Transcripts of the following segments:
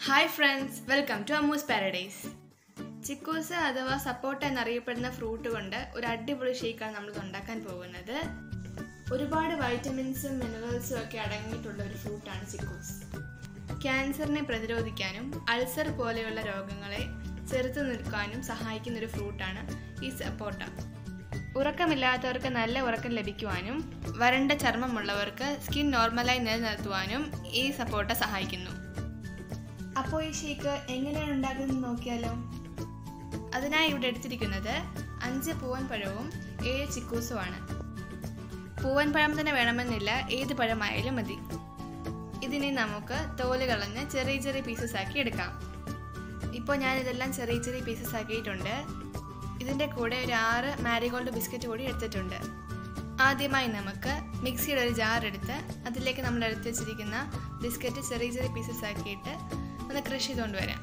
hi friends welcome to Ammu's paradise chikoos അഥവാ സപ്പോട്ട എന്നറിയപ്പെടുന്ന fruit കൊണ്ട് ഒരു അടിപൊളി ഷേക്കാണ് നമ്മൾ ഉണ്ടാക്കാൻ പോകുന്നത് ഒരുപാട് വൈറ്റമിൻസും മിനറൽസും ഒക്കെ അടങ്ങിയിട്ടുള്ള ഒരു ഫ്രൂട്ടാണ് ചിക്കൂസ് ക്യാൻസറിനെ പ്രതിരോധിക്കാനും അൾസർ പോലെയുള്ള രോഗങ്ങളെ ചെറുത്തു നിൽക്കാനും സഹായിക്കുന്ന ഒരു ഫ്രൂട്ടാണ് ഈ സപ്പോട്ട ഉറക്കമില്ലാത്തവർക്ക് നല്ല ഉറക്കം ലഭിക്കുവാനും വരണ്ട ചർമ്മമുള്ളവർക്ക് സ്കിൻ നോർമലായി നിലനിർത്തുവാനും ഈ സപ്പോട്ട സഹായിക്കുന്നു അപ്പോൾ ഈ ഷേക്ക് എങ്ങനെയാണ് ഉണ്ടാക്കുന്നത് നോക്കിയാലോ അതിനായി ഇവിടെ എടുത്തിരിക്കുന്നത് അഞ്ച് പൂവൻ പഴവും ഏഴ് ചിക്കൂസുമാണ് പൂവൻ പഴം തന്നെ വേണമെന്നില്ല ഏത് പഴമായാലും മതി ഇതിനെ നമുക്ക് തോല് കളഞ്ഞ് ചെറിയ ചെറിയ പീസസ് ആക്കി എടുക്കാം ഇപ്പോൾ ഞാൻ ഇതെല്ലാം ചെറിയ ചെറിയ പീസസ് ആക്കിയിട്ടുണ്ട് ഇതിൻ്റെ കൂടെ ഒരു ആറ് മാരിഗോൾഡ് ബിസ്ക്കറ്റ് കൂടി എടുത്തിട്ടുണ്ട് ആദ്യമായി നമുക്ക് മിക്സിയുടെ ഒരു ജാർ എടുത്ത് അതിലേക്ക് നമ്മൾ എടുത്ത് വെച്ചിരിക്കുന്ന ബിസ്ക്കറ്റ് ചെറിയ ചെറിയ പീസസ് ആക്കിയിട്ട് ഒന്ന് ക്രഷ് ചെയ്തുകൊണ്ട് വരാം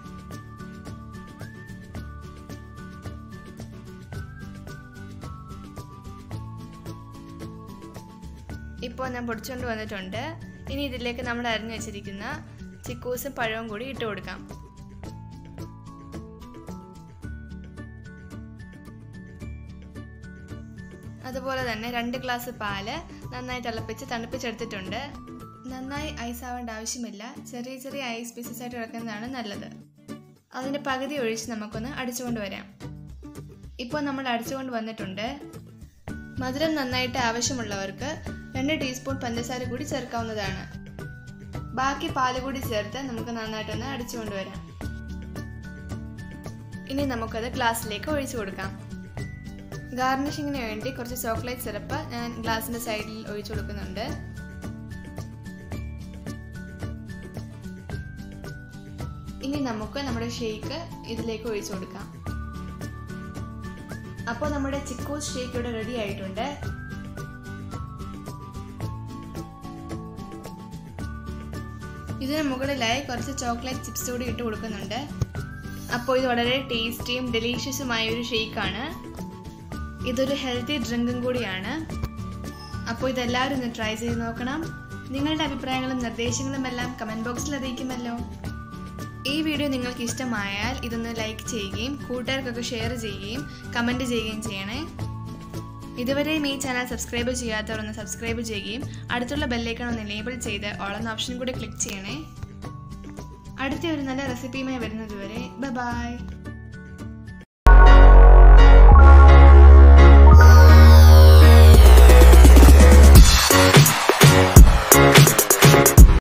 ഇപ്പോൾ ഞാൻ പൊടിച്ചുകൊണ്ട് വന്നിട്ടുണ്ട് ഇനി ഇതിലേക്ക് നമ്മൾ അരിഞ്ഞു വെച്ചിരിക്കുന്ന ചിക്കൂസും പഴവും കൂടി ഇട്ട് കൊടുക്കാം അതുപോലെ തന്നെ രണ്ട് ഗ്ലാസ് പാല് നന്നായി തിളപ്പിച്ച് തണുപ്പിച്ചെടുത്തിട്ടുണ്ട് നന്നായി ഐസ് ആവേണ്ട ആവശ്യമില്ല ചെറിയ ചെറിയ ഐസ് പീസസ് ആയിട്ട് കിടക്കുന്നതാണ് നല്ലത് അതിൻ്റെ പകുതി ഒഴിച്ച് നമുക്കൊന്ന് അടിച്ചുകൊണ്ട് വരാം ഇപ്പോൾ നമ്മൾ അടിച്ചുകൊണ്ട് വന്നിട്ടുണ്ട് മധുരം നന്നായിട്ട് ആവശ്യമുള്ളവർക്ക് രണ്ട് ടീസ്പൂൺ പഞ്ചസാര കൂടി ചേർക്കാവുന്നതാണ് ബാക്കി പാല് കൂടി ചേർത്ത് നമുക്ക് നന്നായിട്ടൊന്ന് അടിച്ചുകൊണ്ട് വരാം ഇനി നമുക്കത് ഗ്ലാസ്സിലേക്ക് ഒഴിച്ചു കൊടുക്കാം ഗാർണിഷിങ്ങിന് വേണ്ടി കുറച്ച് ചോക്ലേറ്റ് സിറപ്പ് ഞാൻ ഗ്ലാസിന്റെ സൈഡിൽ ഒഴിച്ചു കൊടുക്കുന്നുണ്ട് ഇനി നമുക്ക് നമ്മുടെ ഷേക്ക് ഇതിലേക്ക് ഒഴിച്ചു കൊടുക്കാം അപ്പോൾ നമ്മുടെ ചിക്കോസ് ഷേക്ക് ഇവിടെ റെഡി ആയിട്ടുണ്ട് ഇതിന് മുകളിലായി കുറച്ച് ചോക്ലേറ്റ് ചിപ്സ് കൂടി ഇട്ട് കൊടുക്കുന്നുണ്ട് അപ്പോൾ ഇത് വളരെ ടേസ്റ്റിയും ഡെലീഷ്യസുമായ ഒരു ഷേക്കാണ് ഇതൊരു ഹെൽത്തി ഡ്രിങ്കും കൂടിയാണ് അപ്പോൾ ഇതെല്ലാവരും ഒന്ന് ട്രൈ ചെയ്ത് നോക്കണം നിങ്ങളുടെ അഭിപ്രായങ്ങളും നിർദ്ദേശങ്ങളും എല്ലാം കമൻറ്റ് ബോക്സിൽ അറിയിക്കുമല്ലോ ഈ വീഡിയോ നിങ്ങൾക്ക് ഇഷ്ടമായാൽ ഇതൊന്ന് ലൈക്ക് ചെയ്യുകയും കൂട്ടുകാർക്കൊക്കെ ഷെയർ ചെയ്യുകയും കമൻറ്റ് ചെയ്യുകയും ചെയ്യണേ ഇതുവരെയും ഈ ചാനൽ സബ്സ്ക്രൈബ് ചെയ്യാത്തവർ ഒന്ന് സബ്സ്ക്രൈബ് ചെയ്യുകയും അടുത്തുള്ള ബെല്ലൈക്കൺ ഒന്ന് എനേബിൾ ചെയ്ത് ഓളെന്ന ഓപ്ഷൻ കൂടി ക്ലിക്ക് ചെയ്യണേ അടുത്ത ഒരു നല്ല റെസിപ്പിയുമായി വരുന്നതുവരെ ബൈ